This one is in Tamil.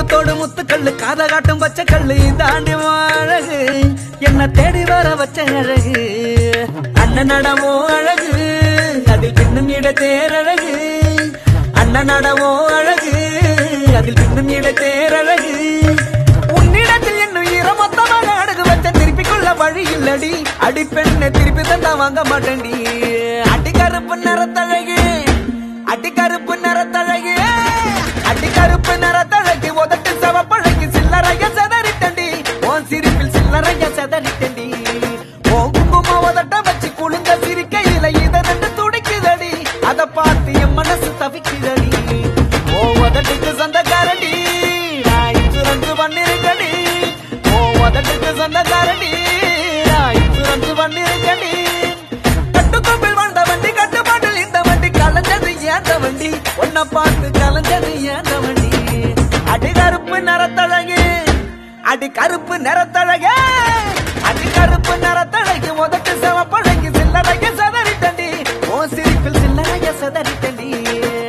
குங்குமத்தோடு முத்துக்கல்லு காத காட்டும் பச்சை கல்லு தாண்டி அழகு என்ன தேடி வர வச்ச அழகு அண்ணன் நடமோ அழகு அதில் பின்னும் இட தேரழகு அண்ணன் நடமோ அழகு அதில் பின்னும் இட தேரழகு உன்னிடத்தில் என்னும் ஈரமொத்தமாக அடகு வச்ச திருப்பிக் கொள்ள வழி இல்லடி அடி பெண்ணை திருப்பி தந்தா வாங்க மாட்டேன்டி அடி கருப்பு நிறத்தழகு அடி கருப்பு நிறத்தழகு அடி கருப்பு நிறத்தழகு உதட்டு சவப்பழகு சில்லறைய செதறிட்டண்டி உன் சிரிப்பில் சில்லறைய செதறிட்டண்டி உன் குங்கும உதட்ட வச்சு குளிந்த சிரிக்கையில இத ரெண்டு துடிக்குதடி அத பார்த்து என் மனசு தவிக்குதடி ஓ உதட்டுக்கு சொந்தக்காரடி நான் இன்சூரன்ஸ் பண்ணிருக்கடி ஓ உதட்டுக்கு சொந்தக்காரடி நான் இன்சூரன்ஸ் பண்ணிருக்கடி கட்டுக்கோப்பில் வாழ்ந்த வண்டி கட்டுப்பாட்டில் இந்த வண்டி கலைஞ்சது ஏந்த வண்டி உன்னை பார்த்து கலைஞ்சது ஏந்த வண்டி அடி கருப்பு நிறத்தழகு அடி கருப்பு நிறத்தழகு அடி கருப்பு நிறத்தழகு முதட்டு செவப்பழகு சில்லறைய சதறிட்டண்டி ஓ சிரிப்பில் சில்லறைய சதறிட்டண்டி